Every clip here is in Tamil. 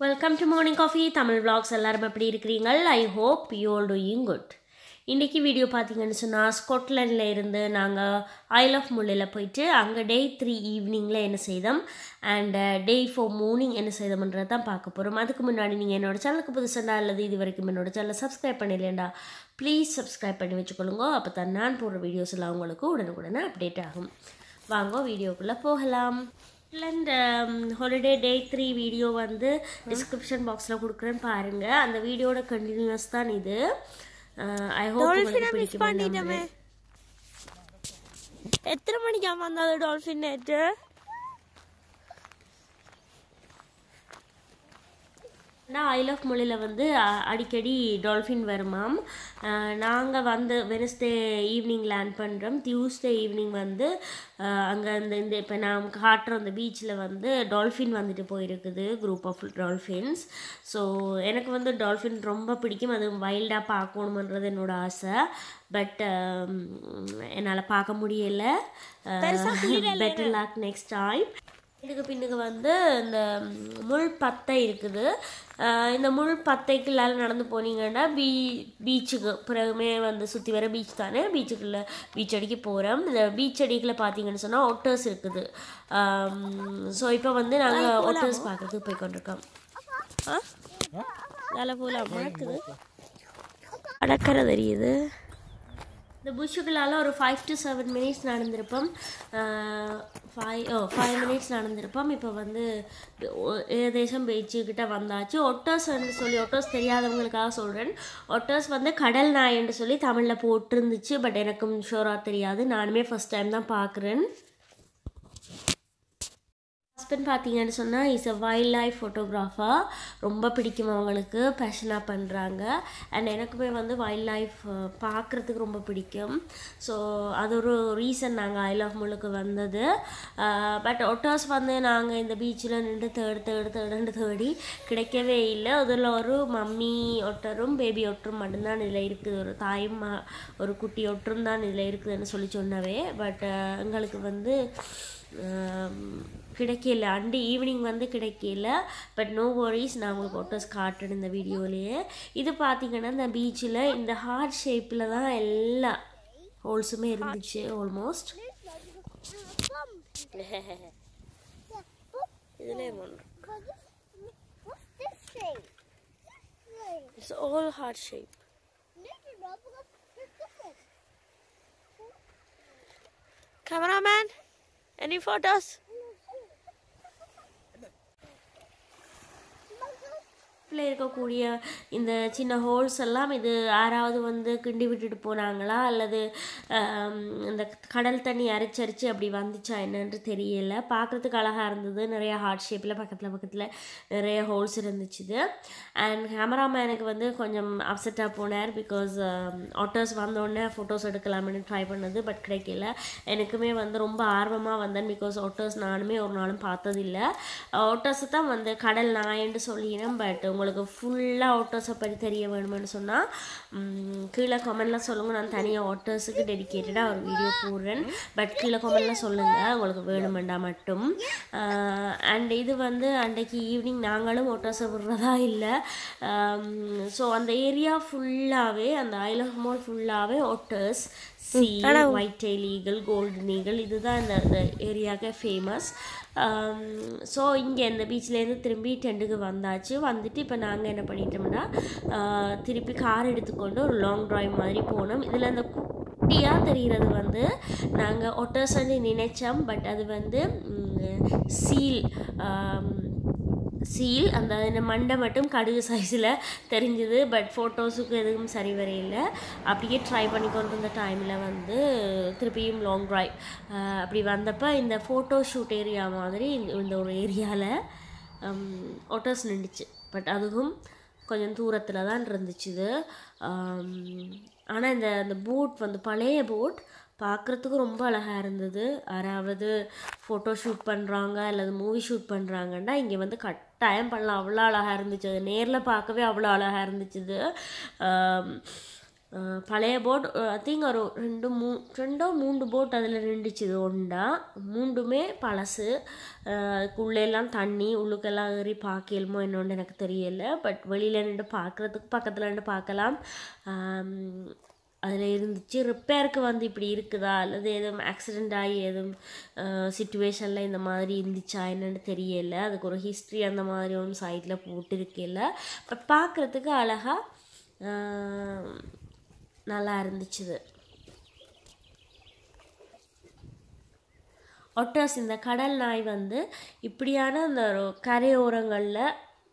Welcome to morning coffee Tamil vlogs எல்லாரும் எப்படி இருக்கிறீங்க I hope you all doing good இன்றைக்கி வீடியோ பார்த்தீங்கன்னு சொன்னால் ஸ்காட்லாண்டில் இருந்து நாங்கள் ஐல் ஆஃப் முல்லையில் போயிட்டு அங்கே டே த்ரீ ஈவினிங்கில் என்ன செய்தோம் அண்ட் டே ஃபோர் மார்னிங் என்ன செய்தோம்ன்றதை தான் பார்க்க போகிறோம் அதுக்கு முன்னாடி நீங்கள் என்னோட சேனலுக்கு புதுசாண்டா அல்லது இது வரைக்கும் என்னோட சேனலை சப்ஸ்கிரைப் பண்ணிடலேண்டா ப்ளீஸ் சப்ஸ்கிரைப் பண்ணி வச்சுக்கொள்ளுங்க அப்போ தான் நான் போடுற வீடியோஸ் எல்லாம் உங்களுக்கு உடனுக்குடனே அப்டேட் ஆகும் வாங்க வீடியோக்குள்ளே போகலாம் இந்த ஹாலிடே டே த்ரீ வீடியோ வந்து டிஸ்கிரிப்ஷன் பாக்ஸில் கொடுக்குறேன்னு பாருங்கள் அந்த வீடியோட கண்டினியூஸ் தான் இது ஐ ஹோப் உங்களுக்கு பிடிக்கும் பண்ணிட்டோமே எத்தனை மணிக்கு வந்தது டால்ஃபின் நேற்று நான் ஐல் ஆஃப் மொழியில் வந்து அ- அடிக்கடி டால்ஃபின் வருமாம் நாங்கள் வந்து வெனஸ்டே ஈவினிங் லேண்ட் பண்ணுறோம் டியூஸ்டே ஈவினிங் வந்து அங்கே அந்த இந்த இப்போ நான் காட்டுற அந்த பீச்சில் வந்து டால்ஃபின் வந்துட்டு போயிருக்குது குரூப் ஆஃப் டால்ஃபின்ஸ் ஸோ எனக்கு வந்து டால்ஃபின் ரொம்ப பிடிக்கும் அது வைல்டாக பார்க்கணுமன்றது என்னோட ஆசை பட் என்னால் பார்க்க முடியலை பெட்டர் லாக் நெக்ஸ்ட் டைம் இதுக்கு பின்னுக்கு வந்து இந்த முள் பத்தை இருக்குது அஹ் இந்த முள் பத்தைக்குள்ளால நடந்து போனீங்கன்னா பீ பீச்சுக்கு பிறகுமே வந்து சுற்றி வர பீச் தானே பீச்சுக்குள்ளே பீச் அடிக்கு போகிறோம் இந்த பீச் அடிக்கில் பார்த்தீங்கன்னு சொன்னால் ஒட்டர்ஸ் இருக்குது ஸோ இப்போ வந்து நாங்கள் ஒட்டர்ஸ் பார்க்கறதுக்கு போய் கொண்டிருக்கோம் ஆ வேலை போல மணக்குது அடக்கரை தெரியுது இந்த புஷ்ஷுக்குள்ளால ஒரு ஃபைவ் டு செவன் மினிட்ஸ் நடந்திருப்போம் ஃபைவ் ஓ ஃபைவ் மினிட்ஸ் நடந்திருப்போம் இப்போ வந்து ஒ- ஏகദേശம் பீச்சுக்கிட்ட வந்தாச்சு ஒட்டர்ஸ் வந்து சொல்லி ஒட்டர்ஸ் தெரியாதவங்களுக்காக சொல்கிறேன் ஒட்டர்ஸ் வந்து கடல் நாய் என்று சொல்லி தமிழில் போட்டிருந்துச்சு பட் எனக்கும் ஷோராக தெரியாது நானுமே ஃபஸ்ட் டைம் தான் பார்க்குறேன் ஹஸ்பண்ட் பார்த்தீங்கன்னு சொன்னால் is a wildlife photographer ரொம்ப பிடிக்கும் அவங்களுக்கு பேஷனாக பண்ணுறாங்க அண்ட் எனக்குமே வந்து வைல்ட் லைஃப் பார்க்குறதுக்கு ரொம்ப பிடிக்கும் ஸோ அது ஒரு ரீசன் நாங்கள் ஐ லவ் முழுக்கு வந்தது பட் ஒட்டர்ஸ் வந்து நாங்கள் இந்த பீச்சில் நின்று தேடு தேடு தேடுன்னு தேடி கிடைக்கவே இல்லை அதில் ஒரு மம்மி ஒட்டரும் பேபி ஒட்டரும் மட்டும்தான் இதில் இருக்குது ஒரு தாயும் ம- ஒரு குட்டி ஒட்டரும் தான் இதில் இருக்குதுன்னு சொல்லி சொன்னவே பட் எங்களுக்கு வந்து ஆம், கிடைக்கல அண்டு ஈவினிங் வந்து கிடைக்கல பட் நோ worries நான் உங்களுக்கு ஃபோட்டோஸ் காட்டுறேன் இந்த வீடியோலேயே இது பார்த்தீங்கன்னா இந்த பீச்சில் இந்த ஹார்ட் ஷேப்பில் தான் எல்லா ஹோல்ஸுமே இருந்துச்சு ஆல்மோஸ்ட் இதுலேயே ஒன்று What's this thing? It's all heart shape No, no, no, because it's different. Cameraman, any photos? ல இருக்கக்கூடிய இந்த சின்ன ஹோல்ஸ் எல்லாம் இது யாராவது வந்து கிண்டி விட்டுட்டு போனாங்களா அல்லது ஆம், இந்த கடல் தண்ணி அரைச்சரிச்சு அப்படி வந்துச்சா என்னன்னு தெரியல பார்க்குறதுக்கு அழகாக இருந்தது நிறைய ஹார்ட் ஷேப்பில் பக்கத்தில் பக்கத்தில் நிறைய ஹோல்ஸ் இருந்துச்சுது அண்ட் கேமராமேனுக்கு வந்து கொஞ்சம் அப்செட்டாக போனார் பிகாஸ் ஆட்டோஸ் வந்தோடனே ஃபோட்டோஸ் எடுக்கலாம்னு ட்ரை பண்ணது பட் கிடைக்கல எனக்குமே வந்து ரொம்ப ஆர்வமாக வந்தேன் பிகாஸ் ஆட்டோஸ் நானுமே ஒரு நாளும் பார்த்ததில்லை ஆட்டோஸை தான் வந்து கடல் நாயன்னு சொல்லினேன் பட் உங்களுக்கு ஃபுல்லாக ஆட்டோஸை பற்றி தெரிய வேணும்னு சொன்னால் கீழே கமெண்ட்லாம் சொல்லுங்கள் நான் தனியாக ஆட்டோஸுக்கு டெடிக்கேட்டடாக ஒரு வீடியோ போடுறேன் பட் கீழே கமெண்ட்லாம் சொல்லுங்கள் உங்களுக்கு வேணுமெண்டா மட்டும் அண்ட் இது வந்து அன்றைக்கு ஈவினிங் நாங்களும் ஆட்டோஸை விடுறதா இல்லை ஸோ அந்த ஏரியா ஃபுல்லாகவே அந்த ஐல் ஆஃப் மால் ஃபுல்லாகவே otters sea white tail eagle golden eagle இதுதான் இந்த இந்த ஏரியாவுக்கு ஃபேமஸ் ஸோ இங்கே இந்த பீச்லேருந்து திரும்பி டெண்டுக்கு வந்தாச்சு வந்துட்டு இப்போ நாங்கள் என்ன பண்ணிட்டோம்னா ஆஹ், திருப்பி கார் எடுத்துக்கொண்டு ஒரு லாங் டிரைவ் மாதிரி போனோம் இதில் அந்த குட்டியாக தெரிகிறது வந்து நாங்கள் ஒட்டர்ஸ்ன்னு நினைச்சோம் பட் அது வந்து சீல் சீல் அந்த இந்த மண்டை மட்டும் கடுகு சைஸில் தெரிஞ்சுது பட் ஃபோட்டோஸுக்கு எதுவும் சரி வரையில அப்படியே ட்ரை பண்ணி கொண்டு இருந்த டைமில் வந்து திருப்பியும் லாங் ட்ரைவ் அப்படி வந்தப்போ இந்த ஃபோட்டோ ஷூட் ஏரியா மாதிரி இந்த இந்த ஒரு ஏரியாவில் ஒட்டர்ஸ் நின்றுச்சு பட் அதுவும் கொஞ்சம் தூரத்தில் தான் இருந்துச்சு இது ஆனால் இந்த இந்த போட் வந்து பழைய போட் பார்க்குறதுக்கு ரொம்ப அழகாக இருந்தது யாராவது ஃபோட்டோ ஷூட் பண்ணுறாங்க அல்லது மூவி ஷூட் பண்ணுறாங்கன்னா இங்கே வந்து கட்டாயம் பண்ணலாம் அவ்வளோ அழகாக இருந்துச்சு அது நேரில் பார்க்கவே அவ்வளோ அழகாக இருந்துச்சு இது ஆம், அஹ் பழைய போட் ஐ திங்க் ஒரு ரெண்டு மூ ரெண்டோ மூன்று போட் அதில் நின்றுச்சு ஒண்டா மூண்டுமே பழசு அஹ் அதுக்குள்ளே எல்லாம் தண்ணி உள்ளுக்கெல்லாம் ஏறி பார்க்கலுமோ என்னோன்னு எனக்கு தெரியல பட் வெளியில் நின்று பார்க்குறதுக்கு பக்கத்தில் நின்று பார்க்கலாம் அதில் இருந்துச்சு ரிப்பேருக்கு வந்து இப்படி இருக்குதா அல்லது எதுவும் ஆக்சிடெண்ட் ஆகி எதுவும் சுச்சுவேஷனில் இந்த மாதிரி இருந்துச்சா என்னன்னு தெரியல அதுக்கு ஒரு ஹிஸ்ட்ரி அந்த மாதிரி ஒன்று சைடில் போட்டிருக்கல பட் பார்க்குறதுக்கு அழகாக நல்லா இருந்துச்சுது ஒட்டர்ஸ் இந்த கடல் நாய் வந்து இப்படியான அந்த ஒரு கரையோரங்களில்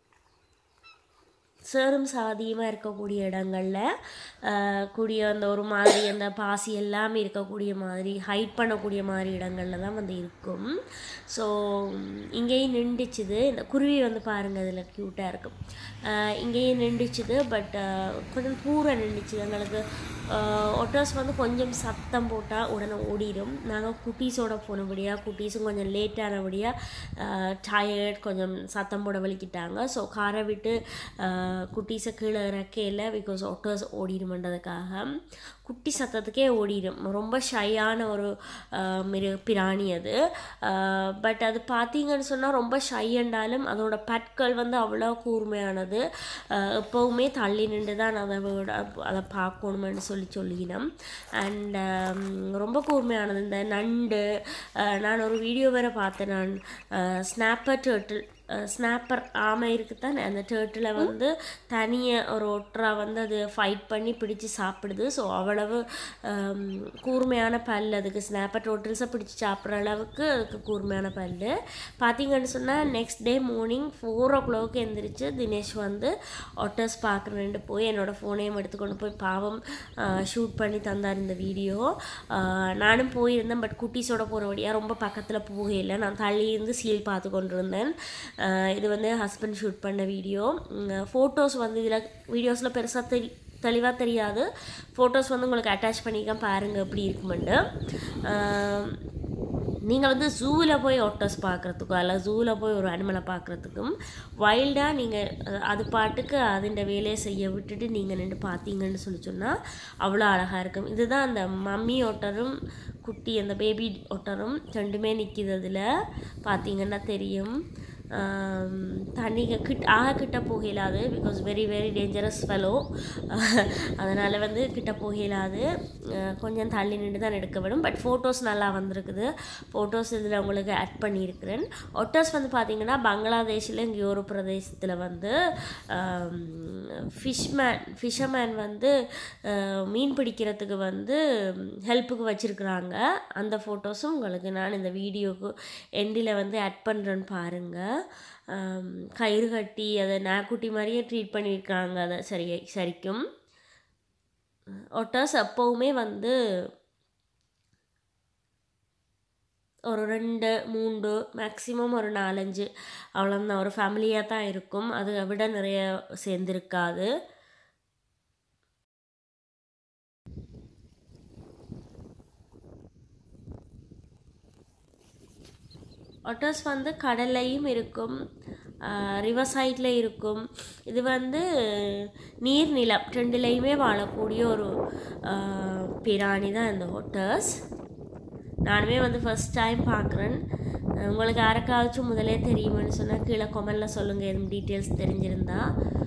சேரும் சாதியமாக இருக்கக்கூடிய இடங்களில் ஆஹ், கூடிய அந்த ஒரு மாதிரி அந்த பாசி எல்லாமே இருக்கக்கூடிய மாதிரி ஹைட் பண்ணக்கூடிய மாதிரி இடங்களில் தான் வந்து இருக்கும் ஸோ இங்கேயும் நின்றுச்சுது இந்த குருவி வந்து பாருங்கள் இதில் க்யூட்டாக இருக்கும் ஆஹ், இங்கேயும் நின்றுச்சுது பட் கொஞ்சம் தூர நின்றுச்சு எங்களுக்கு ஒட்டர்ஸ் வந்து கொஞ்சம் சத்தம் போட்டால் உடனே ஓடிடும் நாங்கள் குட்டீஸோட போனபடியாக குட்டீஸும் கொஞ்சம் லேட்டானபடியாக டயர்ட் கொஞ்சம் சத்தம் போட வலிக்கிட்டாங்க ஸோ காரை விட்டு குட்டீஸை கீழே இறக்கையில் பிகாஸ் ஒட்டர்ஸ் ஓடிடுமென்றதுக்காக குட்டி சத்தத்துக்கே ஓடிடும் ரொம்ப ஷையான ஒரு ஆஹ், மிரு பிராணி அது பட் அது பார்த்தீங்கன்னு சொன்னால் ரொம்ப ஷையண்டாலும் அதோட பற்கள் வந்து அவ்வளோ கூர்மையானது ஆஹ், எப்போவுமே தள்ளி நின்று தான் அதை விட அதை பார்க்கணுமென்னு சொல்லி சொல்லினோம் அண்ட் ரொம்ப கூர்மையானது இந்த நண்டு ஆஹ், நான் ஒரு வீடியோ வேறு பார்த்தேன் நான் ஸ்னாப்பர் டேர்ட்டில் ஸ்னாப்பர் ஆமை இருக்குதானே அந்த டேர்ட்டில் வந்து தனியாக ஒரு ஒற்றா வந்து அது ஃபைட் பண்ணி பிடிச்சு சாப்பிடுது ஸோ அவ்வளவு ஆம், கூர்மையான பல் அதுக்கு ஸ்னாப்பர் டோட்டல்ஸை பிடிச்சி சாப்பிட்ற அளவுக்கு அதுக்கு கூர்மையான பல் பார்த்தீங்கன்னு சொன்னால் next day morning four o'clock எந்திரிச்சு தினேஷ் வந்து ஒட்டர்ஸ் பார்க்குறேன்ட்டு போய் என்னோடய ஃபோனையும் எடுத்துக்கொண்டு போய் பாவம் ஷூட் பண்ணி தந்தார் இந்த வீடியோ நானும் போயிருந்தேன் பட் குட்டீஸோட போகிற வழியாக ரொம்ப பக்கத்தில் போகல நான் தள்ளி இருந்து சீல் பார்த்து கொண்டு இருந்தேன் ஆஹ் இது வந்து ஹஸ்பண்ட் ஷூட் பண்ண வீடியோ ஃபோட்டோஸ் வந்து இதில் வீடியோஸில் பெருசாக தெரி தெளிவாக தெரியாது ஃபோட்டோஸ் வந்து உங்களுக்கு அட்டாச் பண்ணிக்க பாருங்கள் எப்படி இருக்குமெண்டு நீங்கள் வந்து ஜூவில் போய் ஒட்டர்ஸ் பார்க்குறதுக்கும் அல்ல ஜூவில் போய் ஒரு அனிமலை பார்க்குறதுக்கும் வைல்டாக நீங்கள் அது பாட்டுக்கு அதிண்ட வேலையை செய்ய விட்டுட்டு நீங்கள் நின்று பார்த்தீங்கன்னு சொல்லி சொன்னால் அவ்வளோ அழகாக இருக்கும் இதுதான் அந்த மம்மி ஒட்டரும் குட்டி அந்த பேபி ஒட்டரும் ரெண்டுமே நிற்கிது அதில் பார்த்தீங்கன்னா தெரியும் ஆம், தண்ணி கிட்ட ஆக கிட்ட போகலாது because very very dangerous fellow அதனால் வந்து கிட்ட போகலாது அஹ், கொஞ்சம் தள்ளி நின்று தான் எடுக்க வேணும் பட் ஃபோட்டோஸ் நல்லா வந்திருக்குது ஃபோட்டோஸ் இதில் உங்களுக்கு ஆட் பண்ணியிருக்கிறேன் ஒட்டர்ஸ் வந்து பார்த்தீங்கன்னா பங்களாதேஷில் இங்கே ஒரு பிரதேசத்தில் வந்து ஃபிஷ்மேன் ஃபிஷர்மேன் வந்து அஹ், மீன் பிடிக்கிறதுக்கு வந்து ஹெல்ப்புக்கு வச்சுருக்குறாங்க அந்த ஃபோட்டோஸும் உங்களுக்கு நான் இந்த வீடியோக்கு எண்டில் வந்து ஆட் பண்ணுறேன்னு பாருங்கள் ஆம், கயிறு கட்டி அதை நாக்குட்டி மாதிரியே ட்ரீட் பண்ணியிருக்காங்க அதை சரி சரிக்கும் ஒட்டர்ஸ் எப்போவுமே வந்து ஒரு ரெண்டு மூன்று மேக்ஸிமம் ஒரு நாலஞ்சு அவ்வளோதான் ஒரு ஃபேமிலியாக தான் இருக்கும் அதை விட நிறைய சேர்ந்துருக்காது ஒட்டர்ஸ் வந்து கடல்லையும் இருக்கும் ரிவர் சைடில் இருக்கும் இது வந்து நீர்நிலம் ரெண்டுலேயுமே வாழக்கூடிய ஒரு ஆஹ், பிராணி தான் இந்த ஒட்டர்ஸ் நானுமே வந்து ஃபர்ஸ்ட் டைம் பார்க்குறேன் உங்களுக்கு யாருக்காச்சும் முதலே தெரியுமான்னு சொன்னால் கீழே கொமெண்டில் சொல்லுங்கள் எதுவும் டீட்டெயில்ஸ் தெரிஞ்சிருந்தா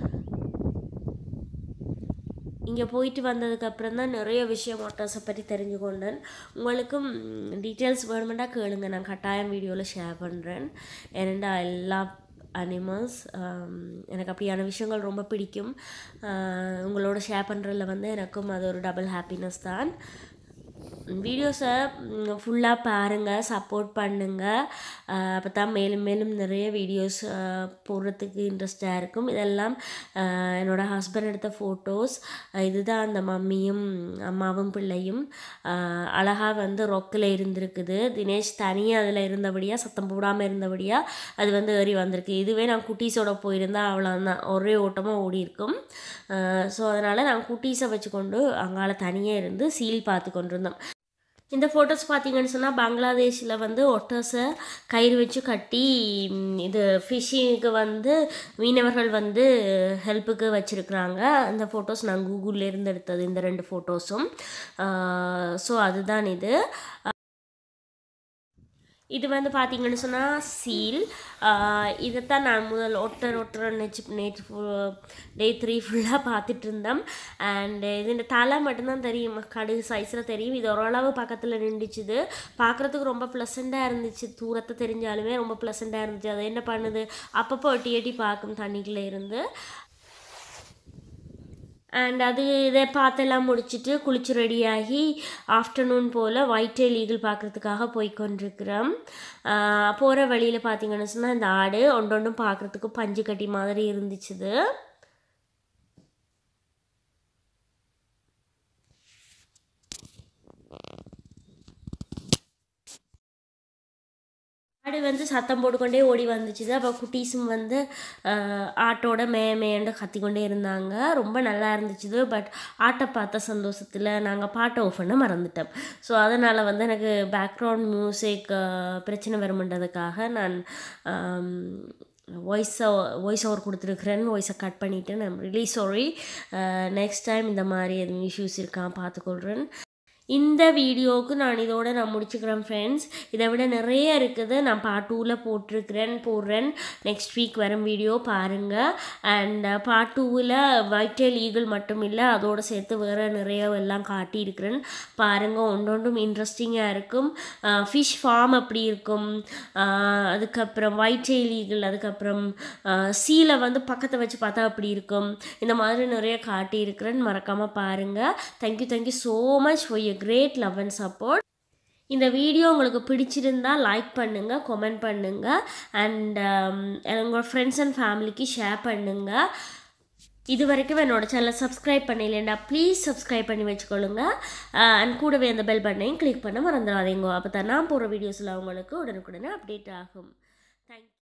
இங்கே போயிட்டு வந்ததுக்கப்புறம் தான் நிறைய விஷயம் மோட்டார்ஸை பற்றி தெரிஞ்சு கொண்டேன் உங்களுக்கும் டீட்டெயில்ஸ் வேணுமெண்டா கேளுங்க நான் கட்டாயம் வீடியோவில் ஷேர் பண்ணுறேன் ஏனெண்டா எல்லா அனிமல்ஸ் எனக்கு அப்படியான விஷயங்கள் ரொம்ப பிடிக்கும் ஆஹ் உங்களோட ஷேர் பண்ணுறதுல வந்து எனக்கும் அது ஒரு டபுள் ஹாப்பினஸ் தான் வீடியோஸை ஃபுல்லாக பாருங்கள் சப்போர்ட் பண்ணுங்கள் அப்போ தான் மேலும் மேலும் நிறைய வீடியோஸ் போடுறதுக்கு இன்ட்ரெஸ்டாக இருக்கும் இதெல்லாம் ஆஹ் என்னோட ஹஸ்பண்ட் எடுத்த ஃபோட்டோஸ் இதுதான் அந்த மம்மியும் அம்மாவும் பிள்ளையும் அழகாக வந்து ரொக்கில் இருந்திருக்குது தினேஷ் தனியாக அதில் இருந்தபடியாக சத்தம் போடாமல் இருந்தபடியாக அது வந்து ஏறி வந்திருக்கு இதுவே நான் குட்டீஸோட போயிருந்தா அவ்வளோதான் ஒரே ஓட்டமாக ஓடி இருக்கும் ஸோ அதனால் நான் குட்டீஸை வச்சுக்கொண்டு அங்கால தனியாக இருந்து சீல் பார்த்து கொண்டிருந்தோம் இந்த ஃபோட்டோஸ் பார்த்தீங்கன்னு சொன்னால் பங்களாதேஷில் வந்து ஒட்டர்ஸை கயிறு வச்சு கட்டி ம், இது ஃபிஷிங்க்கு வந்து மீனவர்கள் வந்து ஹெல்ப்புக்கு வச்சுருக்குறாங்க அந்த ஃபோட்டோஸ் நான் கூகுளில் இருந்து எடுத்தது இந்த ரெண்டு ஃபோட்டோஸும் ஸோ அதுதான் இது இது வந்து பார்த்தீங்கன்னு சொன்னால் சீல் இதைத்தான் நான் முதல் ஒட்டர் ஒட்டர் நேற்று நேற்று டே த்ரீ ஃபுல்லாக பார்த்துட்டு இருந்தேன் அண்ட் இது தலை மட்டும்தான் தெரியும் கடுகு சைஸில் தெரியும் இது ஓரளவு பக்கத்தில் நின்றுச்சுது பார்க்குறதுக்கு ரொம்ப ப்ளசண்ட்டாக இருந்துச்சு தூரத்தை தெரிஞ்சாலுமே ரொம்ப ப்ளசண்ட்டாக இருந்துச்சு அது என்ன பண்ணுது அப்பப்போ எட்டி எட்டி பார்க்கும் தண்ணிக்குள்ளே இருந்து அண்ட் அது இதை பார்த்தெல்லாம் முடிச்சுட்டு குளிச்சு ரெடியாகி ஆஃப்டர்நூன் போல் ஒயிட் டெயில் ஈகிள் பார்க்குறதுக்காக போய் கொண்டிருக்கிறோம் போகிற வழியில் பார்த்தீங்கன்னு சொன்னால் இந்த ஆடு ஒன்று ஒன்றும் பார்க்குறதுக்கு பஞ்சு கட்டி மாதிரி இருந்துச்சுது ஆடு வந்து சத்தம் போட்டுக்கொண்டே ஓடி வந்துச்சுது அப்போ குட்டீஸும் வந்து ஆஹ், ஆட்டோட மே மேண்டு கத்திக்கொண்டே இருந்தாங்க ரொம்ப நல்லா இருந்துச்சுது பட் ஆட்டை பார்த்த சந்தோஷத்தில் நாங்கள் பாட்டை ஆஃப் பண்ண மறந்துட்டோம் ஸோ அதனால் வந்து எனக்கு பேக்ரவுண்ட் மியூசிக் பிரச்சனை வருமென்றதுக்காக நான் வாய்ஸ் வாய்ஸ் ஓவர் கொடுத்துருக்குறேன் வாய்ஸை கட் பண்ணிவிட்டு நான் ரிலீ சாரி நெக்ஸ்ட் டைம் இந்த மாதிரி எதுவும் இஷ்யூஸ் இருக்கான் பார்த்துக்கொள்கிறேன் இந்த வீடியோவுக்கு நான் இதோட நான் முடிச்சுக்கிறேன் ஃப்ரெண்ட்ஸ் இதை விட நிறைய இருக்குது நான் பார்ட் டூவில் போட்டிருக்கிறேன் போடுறேன் நெக்ஸ்ட் வீக் வரும் வீடியோ பாருங்கள் அண்ட் பார்ட் டூவில் வைட்டல் ஈகிள் மட்டும் இல்லை அதோடு சேர்த்து வேறு நிறைய எல்லாம் காட்டியிருக்கிறேன் பாருங்கள் ஒன்றொன்றும் இன்ட்ரெஸ்டிங்காக இருக்கும் ஃபிஷ் ஃபார்ம் அப்படி இருக்கும் ஆஹ் அதுக்கப்புறம் ஒயிட் டெயில் ஈகிள் அதுக்கப்புறம் சீலை வந்து பக்கத்தை வச்சு பார்த்தா அப்படி இருக்கும் இந்த மாதிரி நிறைய காட்டியிருக்கிறேன் மறக்காமல் பாருங்கள் thank you thank you so much for you great love and support இந்த வீடியோ உங்களுக்கு பிடிச்சிருந்தா லைக் பண்ணுங்கள் கமெண்ட் பண்ணுங்கள் அண்ட் உங்களோட ஃப்ரெண்ட்ஸ் அண்ட் ஃபேமிலிக்கு ஷேர் பண்ணுங்கள் இது வரைக்கும் என்னோட சேனலை சப்ஸ்கிரைப் பண்ணலைண்டா ப்ளீஸ் சப்ஸ்கிரைப் பண்ணி வச்சுக்கொள்ளுங்க அண்ட் கூடவே அந்த பெல் பட்டனையும் கிளிக் பண்ண மறந்துடாதீங்க அப்போ தான் நான் போகிற வீடியோஸில் உங்களுக்கு உடனுக்குடனே அப்டேட் ஆகும் தேங்க்